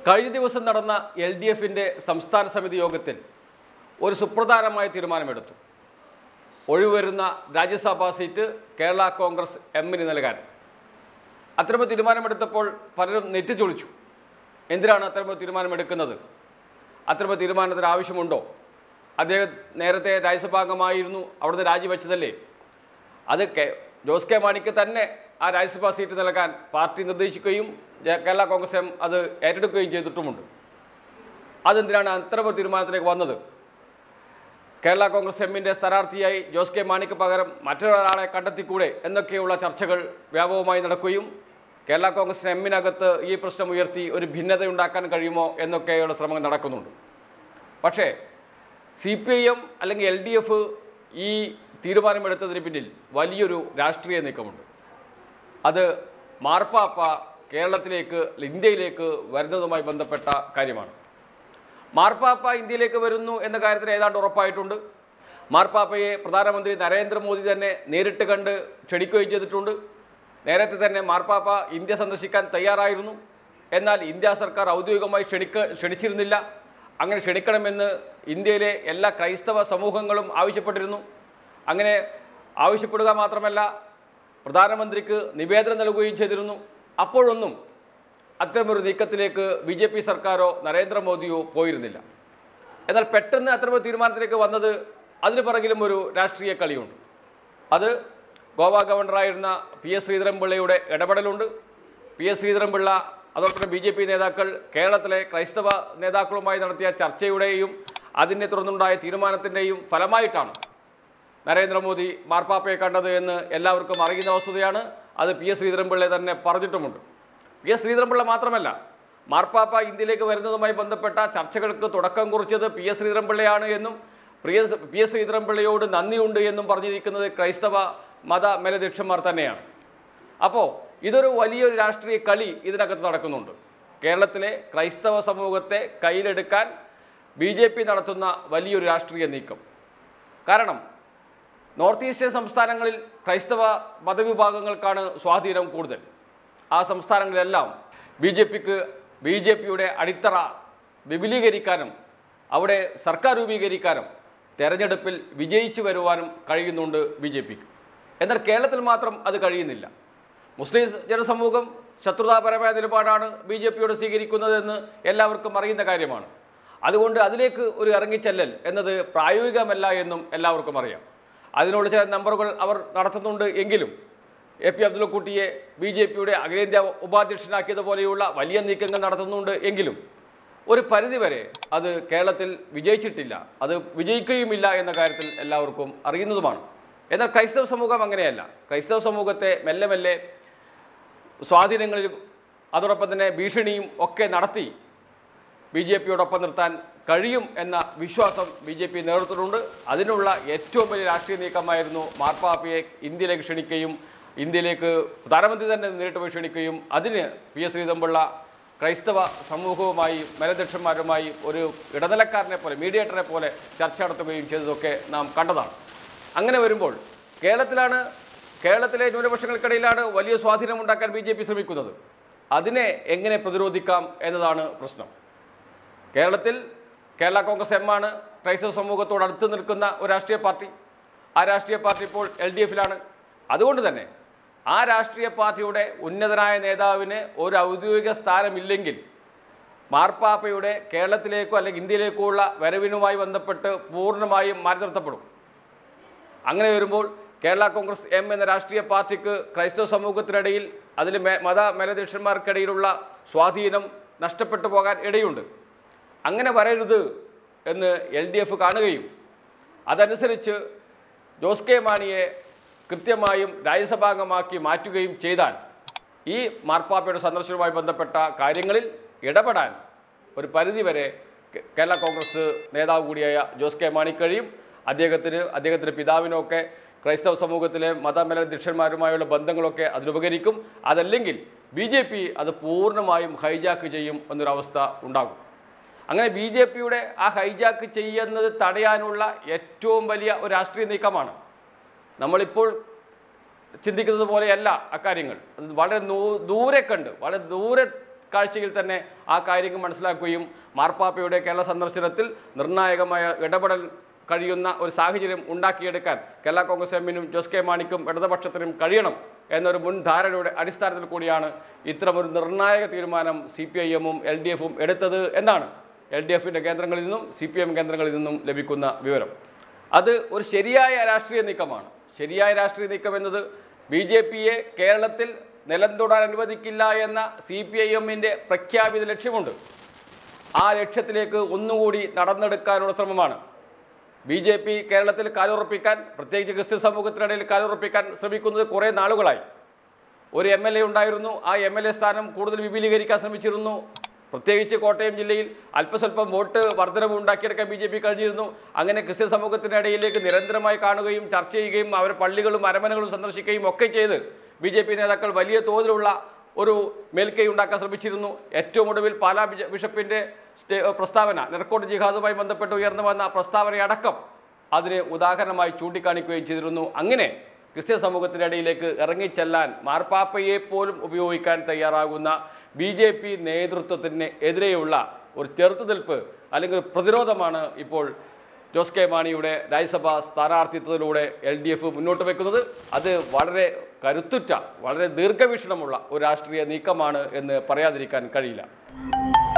കഴിഞ്ഞ ദിവസം നടന്ന എൽ ഡി എഫിൻ്റെ സംസ്ഥാന സമിതി യോഗത്തിൽ ഒരു സുപ്രധാനമായ തീരുമാനമെടുത്തു ഒഴിവരുന്ന രാജ്യസഭാ സീറ്റ് കേരള കോൺഗ്രസ് എമ്മിന് നൽകാൻ അത്തരമൊരു തീരുമാനമെടുത്തപ്പോൾ പലരും നെറ്റിച്ചൊളിച്ചു എന്തിനാണ് അത്തരമൊരു തീരുമാനമെടുക്കുന്നത് അത്തരമൊരു തീരുമാനത്തിന് ആവശ്യമുണ്ടോ അദ്ദേഹം നേരത്തെ രാജ്യസഭാംഗമായിരുന്നു അവിടുന്ന് രാജിവെച്ചതല്ലേ അത് കെ ജോസ് കെ മാണിക്ക് തന്നെ ആ രാജ്യസഭാ സീറ്റ് നൽകാൻ പാർട്ടി നിർദ്ദേശിക്കുകയും ജെ- കേരള കോൺഗ്രസ് എം അത് ഏറ്റെടുക്കുകയും ചെയ്തിട്ടുമുണ്ട് അതെന്തിനാണ് അത്തരമൊരു തീരുമാനത്തിലേക്ക് വന്നത് കേരള കോൺഗ്രസ് എമ്മിൻ്റെ സ്ഥാനാർത്ഥിയായി ജോസ് കെ മാണിക്ക് പകരം മറ്റൊരാളെ കണ്ടെത്തിക്കൂടെ എന്നൊക്കെയുള്ള ചർച്ചകൾ വ്യാപകമായി നടക്കുകയും കേരള കോൺഗ്രസ് എമ്മിനകത്ത് ഈ പ്രശ്നം ഉയർത്തി ഒരു ഭിന്നതയുണ്ടാക്കാൻ കഴിയുമോ എന്നൊക്കെയുള്ള ശ്രമങ്ങൾ നടക്കുന്നുണ്ട് പക്ഷേ സി പി ഐ എം അല്ലെങ്കിൽ എൽ ഡി എഫ് ഈ തീരുമാനമെടുത്തതിന് പിന്നിൽ വലിയൊരു രാഷ്ട്രീയ നീക്കമുണ്ട് അത് മാർപ്പാപ്പ കേരളത്തിലേക്ക് ഇന്ത്യയിലേക്ക് വരുന്നതുമായി ബന്ധപ്പെട്ട കാര്യമാണ് മാർപ്പാപ്പ ഇന്ത്യയിലേക്ക് വരുന്നു എന്ന കാര്യത്തിൽ ഏതാണ്ട് ഉറപ്പായിട്ടുണ്ട് മാർപ്പാപ്പയെ പ്രധാനമന്ത്രി നരേന്ദ്രമോദി തന്നെ നേരിട്ട് കണ്ട് ക്ഷണിക്കുകയും ചെയ്തിട്ടുണ്ട് നേരത്തെ തന്നെ മാർപ്പാപ്പ ഇന്ത്യ സന്ദർശിക്കാൻ തയ്യാറായിരുന്നു എന്നാൽ ഇന്ത്യ സർക്കാർ ഔദ്യോഗികമായി ക്ഷണിക്ക ക്ഷണിച്ചിരുന്നില്ല അങ്ങനെ ക്ഷണിക്കണമെന്ന് ഇന്ത്യയിലെ എല്ലാ ക്രൈസ്തവ സമൂഹങ്ങളും ആവശ്യപ്പെട്ടിരുന്നു അങ്ങനെ ആവശ്യപ്പെടുക മാത്രമല്ല പ്രധാനമന്ത്രിക്ക് നിവേദനം നൽകുകയും ചെയ്തിരുന്നു അപ്പോഴൊന്നും അത്തരമൊരു നീക്കത്തിലേക്ക് ബി ജെ പി സർക്കാരോ നരേന്ദ്രമോദിയോ പോയിരുന്നില്ല എന്നാൽ പെട്ടെന്ന് അത്തരമൊരു തീരുമാനത്തിലേക്ക് വന്നത് അതിന് പിറകിലും ഒരു രാഷ്ട്രീയ കളിയുണ്ട് അത് ഗോവ ഗവർണറായിരുന്ന പി എസ് ശ്രീധരൻപിള്ളയുടെ ഇടപെടലുണ്ട് പി എസ് ശ്രീധരൻപിള്ള അതോടൊപ്പം തന്നെ ബി ജെ പി നേതാക്കൾ കേരളത്തിലെ ക്രൈസ്തവ നേതാക്കളുമായി നടത്തിയ ചർച്ചയുടെയും അതിനെ തുടർന്നുണ്ടായ തീരുമാനത്തിൻ്റെയും ഫലമായിട്ടാണ് നരേന്ദ്രമോദി മാർപ്പാപ്പയെ കണ്ടത് എന്ന് എല്ലാവർക്കും അറിയുന്ന വസ്തുതയാണ് അത് പി എസ് ശ്രീധരൻപിള്ള തന്നെ പറഞ്ഞിട്ടുമുണ്ട് പി എസ് ശ്രീധരൻപിള്ള മാത്രമല്ല മാർപ്പാപ്പ ഇന്ത്യയിലേക്ക് വരുന്നതുമായി ബന്ധപ്പെട്ട ചർച്ചകൾക്ക് തുടക്കം കുറിച്ചത് പി എസ് ശ്രീധരൻപിള്ളയാണ് എന്നും പ്രിയ പി എസ് ശ്രീധരൻപിള്ളയോട് നന്ദിയുണ്ട് എന്നും പറഞ്ഞിരിക്കുന്നത് ക്രൈസ്തവ മത മേലധ്യക്ഷന്മാർ തന്നെയാണ് അപ്പോൾ ഇതൊരു വലിയൊരു രാഷ്ട്രീയ കളി ഇതിനകത്ത് നടക്കുന്നുണ്ട് കേരളത്തിലെ ക്രൈസ്തവ സമൂഹത്തെ കയ്യിലെടുക്കാൻ ബി ജെ പി നടത്തുന്ന വലിയൊരു രാഷ്ട്രീയ നീക്കം കാരണം നോർത്ത് ഈസ്റ്റേൺ സംസ്ഥാനങ്ങളിൽ ക്രൈസ്തവ മതവിഭാഗങ്ങൾക്കാണ് സ്വാധീനം കൂടുതൽ ആ സംസ്ഥാനങ്ങളിലെല്ലാം ബി ജെ പിക്ക് ബി ജെ പിയുടെ അടിത്തറ വിപുലീകരിക്കാനും അവിടെ സർക്കാർ രൂപീകരിക്കാനും തെരഞ്ഞെടുപ്പിൽ വിജയിച്ചു വരുവാനും കഴിയുന്നുണ്ട് ബി ജെ പിക്ക് എന്നാൽ കേരളത്തിൽ മാത്രം അത് കഴിയുന്നില്ല മുസ്ലിം ജനസമൂഹം ശത്രുതാപരമായ നിലപാടാണ് ബി ജെ പിയോട് സ്വീകരിക്കുന്നതെന്ന് എല്ലാവർക്കും അറിയുന്ന കാര്യമാണ് അതുകൊണ്ട് അതിലേക്ക് ഒരു ഇറങ്ങിച്ചെല്ലൽ എന്നത് പ്രായോഗികമല്ല എന്നും എല്ലാവർക്കും അറിയാം അതിനുള്ള ചില നമ്പറുകൾ അവർ നടത്തുന്നുണ്ട് എങ്കിലും എ പി അബ്ദുള്ളക്കുട്ടിയെ ബി ജെ പിയുടെ അഖിലേന്ത്യാ ഉപാധ്യക്ഷനാക്കിയതുപോലെയുള്ള വലിയ നീക്കങ്ങൾ നടത്തുന്നുണ്ട് എങ്കിലും ഒരു പരിധിവരെ അത് കേരളത്തിൽ വിജയിച്ചിട്ടില്ല അത് വിജയിക്കുകയുമില്ല എന്ന കാര്യത്തിൽ എല്ലാവർക്കും അറിയുന്നതുമാണ് എന്നാൽ ക്രൈസ്തവ സമൂഹം അങ്ങനെയല്ല ക്രൈസ്തവ സമൂഹത്തെ മെല്ലെ മെല്ലെ സ്വാധീനങ്ങളിൽ അതോടൊപ്പം തന്നെ ഭീഷണിയും ഒക്കെ നടത്തി ബി ജെ പിയോടൊപ്പം നിർത്താൻ കഴിയും എന്ന വിശ്വാസം ബി ജെ പി നേതൃത്വത്തിലുണ്ട് അതിനുള്ള ഏറ്റവും വലിയ രാഷ്ട്രീയ നീക്കമായിരുന്നു മാർപ്പാപ്പയെ ഇന്ത്യയിലേക്ക് ക്ഷണിക്കുകയും ഇന്ത്യയിലേക്ക് പ്രധാനമന്ത്രി തന്നെ നേരിട്ട് പോയി ക്ഷണിക്കുകയും അതിന് പി എസ് ശ്രീധംപിള്ള ക്രൈസ്തവ സമൂഹവുമായി മേലധ്യക്ഷന്മാരുമായി ഒരു ഇടനിലക്കാരനെ പോലെ മീഡിയേറ്ററെ പോലെ ചർച്ച നടത്തുകയും ചെയ്തതൊക്കെ നാം കണ്ടതാണ് അങ്ങനെ വരുമ്പോൾ കേരളത്തിലാണ് കേരളത്തിലെ ന്യൂനപക്ഷങ്ങൾക്കിടയിലാണ് വലിയ സ്വാധീനമുണ്ടാക്കാൻ ബി ജെ പി ശ്രമിക്കുന്നത് അതിനെ എങ്ങനെ പ്രതിരോധിക്കാം എന്നതാണ് പ്രശ്നം കേരളത്തിൽ കേരള കോൺഗ്രസ് എം ആണ് ക്രൈസ്തവ സമൂഹത്തോട് അടുത്ത് നിൽക്കുന്ന ഒരു രാഷ്ട്രീയ പാർട്ടി ആ രാഷ്ട്രീയ പാർട്ടി ഇപ്പോൾ എൽ ഡി എഫിലാണ് അതുകൊണ്ട് തന്നെ ആ രാഷ്ട്രീയ പാർട്ടിയുടെ ഉന്നതനായ നേതാവിന് ഒരു ഔദ്യോഗിക സ്ഥാനമില്ലെങ്കിൽ മാർപ്പാപ്പയുടെ കേരളത്തിലേക്കോ അല്ലെങ്കിൽ ഇന്ത്യയിലേക്കോ ഉള്ള വരവിനുമായി ബന്ധപ്പെട്ട് പൂർണ്ണമായും മാറ്റി നിർത്തപ്പെടും അങ്ങനെ വരുമ്പോൾ കേരള കോൺഗ്രസ് എം എന്ന രാഷ്ട്രീയ പാർട്ടിക്ക് ക്രൈസ്തവ സമൂഹത്തിനിടയിൽ അതിൽ മേ മത മേലധ്യക്ഷന്മാർക്കിടയിലുള്ള സ്വാധീനം നഷ്ടപ്പെട്ടു പോകാൻ ഇടയുണ്ട് അങ്ങനെ വരരുത് എന്ന് എൽ ഡി എഫ് കാണുകയും അതനുസരിച്ച് ജോസ് കെ മാണിയെ കൃത്യമായും രാജ്യസഭാംഗമാക്കി മാറ്റുകയും ചെയ്താൽ ഈ മാർപ്പാപ്പയുടെ സന്ദർശനവുമായി ബന്ധപ്പെട്ട കാര്യങ്ങളിൽ ഇടപെടാൻ ഒരു പരിധിവരെ കേ- കേരള കോൺഗ്രസ് നേതാവ് കൂടിയായ ജോസ് കെ മാണി കഴിയും അദ്ദേഹത്തിന് അദ്ദേഹത്തിൻ്റെ പിതാവിനൊക്കെ ക്രൈസ്തവ സമൂഹത്തിലെ മതമേലധ്യക്ഷന്മാരുമായുള്ള ബന്ധങ്ങളൊക്കെ അതിനുപകരിക്കും അതല്ലെങ്കിൽ ബി ജെ പി അത് പൂർണ്ണമായും ഹൈജാക്ക് ചെയ്യും എന്നൊരവസ്ഥ ഉണ്ടാകും അങ്ങനെ ബി ജെ പിയുടെ ആ ഹൈജാക്ക് ചെയ്യുന്നത് തടയാനുള്ള ഏറ്റവും വലിയ ഒരു രാഷ്ട്രീയ നീക്കമാണ് നമ്മളിപ്പോൾ ചിന്തിക്കുന്നത് പോലെയല്ല അക്കാര്യങ്ങൾ അത് വളരെ നൂ- ദൂരെ കണ്ട് വളരെ ദൂരെ കാഴ്ചയിൽ തന്നെ ആ കാര്യങ്ങൾ മനസ്സിലാക്കുകയും മാർപ്പാപ്പയുടെ കേരള സന്ദർശനത്തിൽ നിർണായകമായ ഇടപെടൽ കഴിയുന്ന ഒരു സാഹചര്യം ഉണ്ടാക്കിയെടുക്കാൻ കേരള കോൺഗ്രസ് എമ്മിനും ജോസ് കെ മാണിക്കും ഇടതുപക്ഷത്തിനും കഴിയണം എന്നൊരു മുൻ ധാരണയുടെ അടിസ്ഥാനത്തിൽ കൂടിയാണ് ഇത്തരമൊരു നിർണായക തീരുമാനം സി പി ഐ എമ്മും എൽ ഡി എഫും എടുത്തത് എന്നാണ് എൽ ഡി എഫിൻ്റെ കേന്ദ്രങ്ങളിൽ നിന്നും സി പി എം കേന്ദ്രങ്ങളിൽ നിന്നും ലഭിക്കുന്ന വിവരം അത് ഒരു ശരിയായ രാഷ്ട്രീയ നീക്കമാണ് ശരിയായ രാഷ്ട്രീയ നീക്കം എന്നത് ബി ജെ പിയെ കേരളത്തിൽ നിലം തൊടാൻ അനുവദിക്കില്ല എന്ന സി പി ഐ എമ്മിൻ്റെ പ്രഖ്യാപിത ലക്ഷ്യമുണ്ട് ആ ലക്ഷ്യത്തിലേക്ക് ഒന്നുകൂടി നടന്നെടുക്കാനുള്ള ശ്രമമാണ് ബി ജെ പി കേരളത്തിൽ കാലുറപ്പിക്കാൻ പ്രത്യേകിച്ച് ക്രിസ്ത്യൻ സമൂഹത്തിനിടയിൽ കാലുറപ്പിക്കാൻ ശ്രമിക്കുന്നത് കുറേ നാളുകളായി ഒരു എം എൽ എ ഉണ്ടായിരുന്നു ആ എം എൽ എ സ്ഥാനം കൂടുതൽ വിപുലീകരിക്കാൻ ശ്രമിച്ചിരുന്നു പ്രത്യേകിച്ച് കോട്ടയം ജില്ലയിൽ അല്പസ്വല്പം വോട്ട് വർധനവ് ഉണ്ടാക്കിയെടുക്കാൻ ബി ജെ പി കഴിഞ്ഞിരുന്നു അങ്ങനെ ക്രിസ്ത്യൻ സമൂഹത്തിൻ്റെ ഇടയിലേക്ക് നിരന്തരമായി കാണുകയും ചർച്ച ചെയ്യുകയും അവർ പള്ളികളും അരമനകളും സന്ദർശിക്കുകയും ഒക്കെ ചെയ്ത് ബി ജെ പി നേതാക്കൾ വലിയ തോതിലുള്ള ഒരു മേൽക്കൈ ഉണ്ടാക്കാൻ ശ്രമിച്ചിരുന്നു ഏറ്റവും ഒടുവിൽ പാലാ ബിഷ- ബിഷപ്പിന്റെ സ്റ്റേ പ്രസ്താവന നെർക്കോട്ട് ജിഹാദുമായി ബന്ധപ്പെട്ട് ഉയർന്നു വന്ന പ്രസ്താവനയടക്കം അതിന് ഉദാഹരണമായി ചൂണ്ടിക്കാണിക്കുകയും ചെയ്തിരുന്നു അങ്ങനെ ക്രിസ്ത്യൻ സമൂഹത്തിൻ്റെ ഇടയിലേക്ക് ഇറങ്ങിച്ചെല്ലാൻ മാർപ്പാപ്പയെ പോലും ഉപയോഗിക്കാൻ തയ്യാറാകുന്ന ബി ജെ പി നേതൃത്വത്തിന് എതിരെയുള്ള ഒരു ചെറുത്തുനിൽപ്പ് അല്ലെങ്കിൽ ഒരു പ്രതിരോധമാണ് ഇപ്പോൾ ജോസ് കെ മാണിയുടെ രാജ്യസഭാ സ്ഥാനാർത്ഥിത്വത്തിലൂടെ എൽ ഡി എഫ് മുന്നോട്ട് വെക്കുന്നത് അത് വളരെ കരുത്തുറ്റ വളരെ ദീർഘവീക്ഷണമുള്ള ഒരു രാഷ്ട്രീയ നീക്കമാണ് എന്ന് പറയാതിരിക്കാൻ കഴിയില്ല